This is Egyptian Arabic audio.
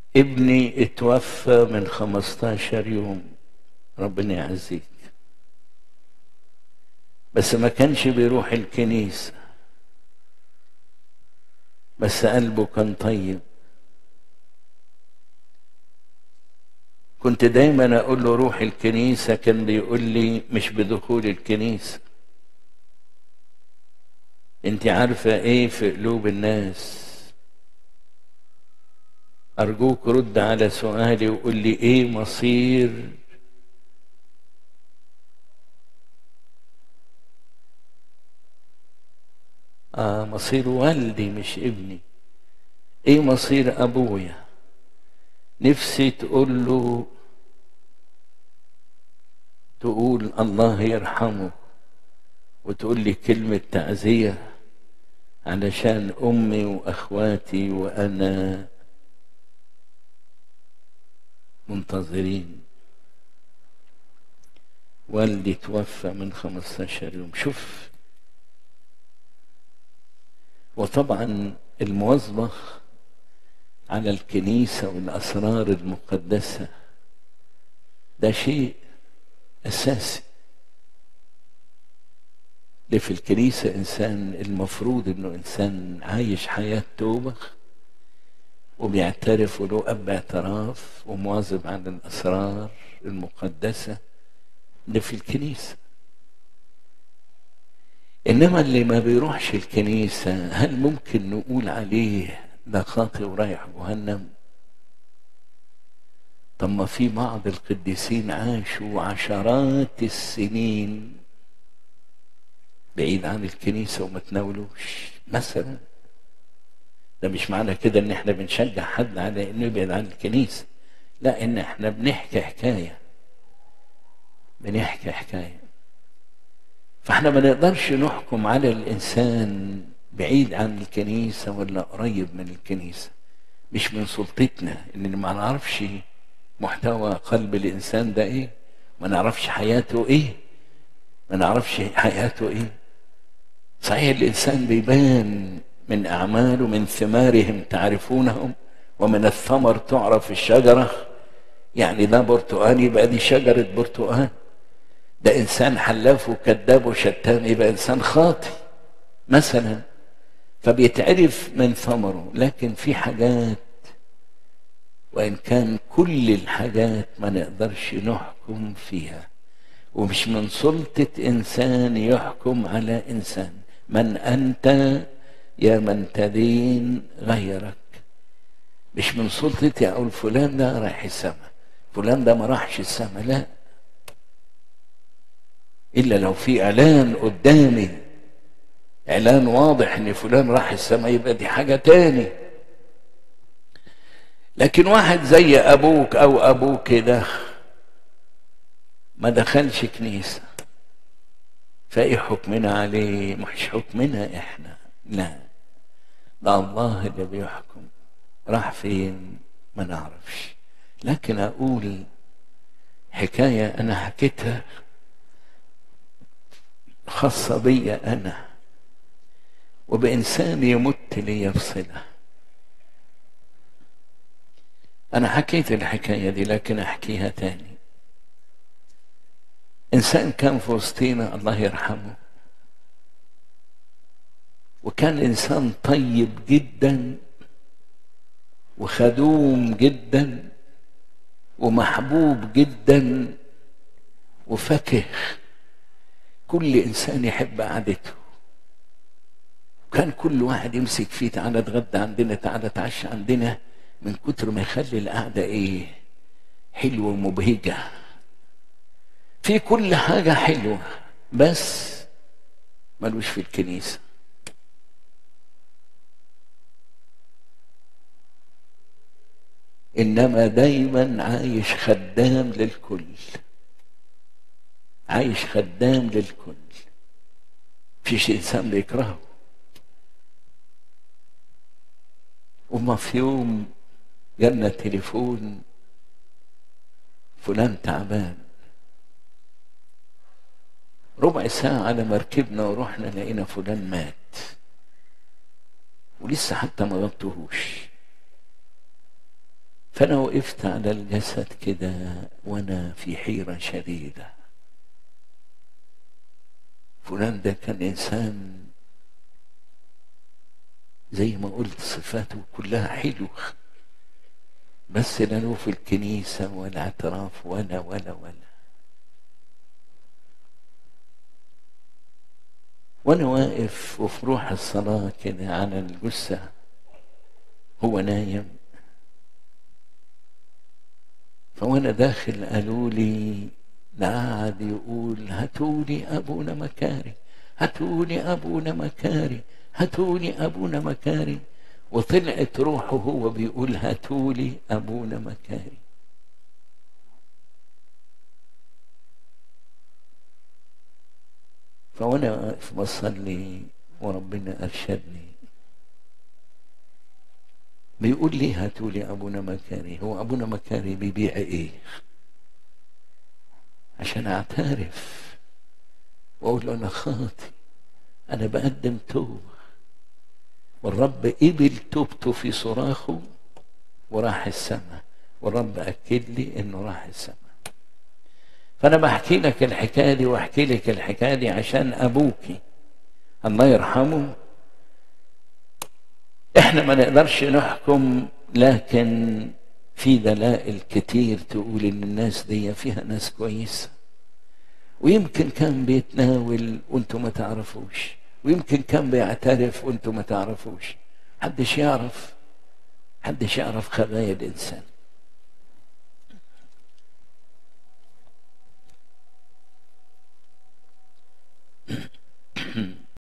ابني اتوفى من 15 يوم ربنا يعزيك بس ما كانش بيروح الكنيسة بس قلبه كان طيب كنت دايما اقول له روح الكنيسة كان بيقول لي مش بدخول الكنيسة انت عارفة ايه في قلوب الناس ارجوك رد على سؤالي وقول لي ايه مصير آه مصير والدي مش ابني ايه مصير ابويا نفسي تقول له تقول الله يرحمه وتقول لي كلمة تعزية علشان أمي وأخواتي وأنا منتظرين والدي توفى من 15 يوم شوف وطبعا المواظبة على الكنيسة والأسرار المقدسة ده شيء أساسي اللي في الكنيسة إنسان المفروض إنه إنسان عايش حياة توبة وبيعترف وله أب اعتراف ومواظب على الأسرار المقدسة اللي في الكنيسة إنما اللي ما بيروحش الكنيسة هل ممكن نقول عليه ده خاطئ ورايح جهنم طب ما في بعض القديسين عاشوا عشرات السنين بعيد عن الكنيسة وما تناولوش مثلا ده مش معنى كده ان احنا بنشجع حد على انه يبعد عن الكنيسة لا ان احنا بنحكي حكاية بنحكي حكاية فاحنا ما نقدرش نحكم على الانسان بعيد عن الكنيسة ولا قريب من الكنيسة مش من سلطتنا ان ما نعرفش محتوى قلب الانسان ده ايه ما نعرفش حياته ايه ما نعرفش حياته ايه صحيح الانسان بيبان من اعماله من ثمارهم تعرفونهم ومن الثمر تعرف الشجره يعني ده برتقال يبقى دي شجره برتقال ده انسان حلاف وكذاب وشتام يبقى انسان خاطي مثلا فبيتعرف من ثمره لكن في حاجات وان كان كل الحاجات ما نقدرش نحكم فيها ومش من سلطة إنسان يحكم على إنسان من أنت يا من تدين غيرك مش من سلطتي أقول فلان ده رايح السماء فلان ده ما راحش السماء لا إلا لو في إعلان قدامي إعلان واضح إن فلان راح السماء يبقى دي حاجة تاني لكن واحد زي أبوك أو أبوك كده ما دخلش كنيسة فايه حكمنا عليه مش حكمنا احنا لا ده الله اللي بيحكم راح فين ما نعرفش لكن اقول حكاية انا حكيتها خاصة بي انا وبإنسان يمت لي يفصلها أنا حكيت الحكاية دي لكن أحكيها تاني انسان كان في وسطينا الله يرحمه وكان انسان طيب جدا وخدوم جدا ومحبوب جدا وفكه كل انسان يحب قعدته وكان كل واحد يمسك فيه تعالى اتغدى عندنا تعالى اتعشى عندنا من كتر ما يخلي القعده ايه حلوه ومبهجه في كل حاجة حلوة بس ملوش في الكنيسة إنما دايما عايش خدام للكل عايش خدام للكل فيش إنسان بيكرهه وما في يوم جالنا تليفون فلان تعبان ربع ساعة على مركبنا ورحنا لقينا فلان مات ولسه حتى ما غطوهوش فأنا وقفت على الجسد كده وأنا في حيرة شديدة فلان ده كان إنسان زي ما قلت صفاته كلها حلوة بس لا له في الكنيسة ولا اعتراف ولا ولا ولا وانا واقف وفي روح الصلاة كده على الجثة هو نايم فوانا داخل قالوا لي قعد يقول هاتولي ابونا مكاري هاتولي ابونا مكاري هاتولي ابونا مكاري وطلعت روحه هو بيقول هاتولي ابونا مكاري فوانا واقف بصلي وربنا ارشدني بيقول لي هاتوا لي ابونا مكاري هو ابونا مكاري بيبيع ايه عشان اعترف واقول له انا خاطي انا بقدم توبه والرب قبل توبته في صراخه وراح السماء والرب اكد لي انه راح السماء فانا بحكي لك الحكايه دي واحكي لك الحكايه دي عشان ابوكي الله يرحمه احنا ما نقدرش نحكم لكن في دلائل كتير تقول ان الناس دي فيها ناس كويسه ويمكن كان بيتناول وانتم ما تعرفوش ويمكن كان بيعترف وانتم ما تعرفوش حدش يعرف حدش يعرف خبايا الانسان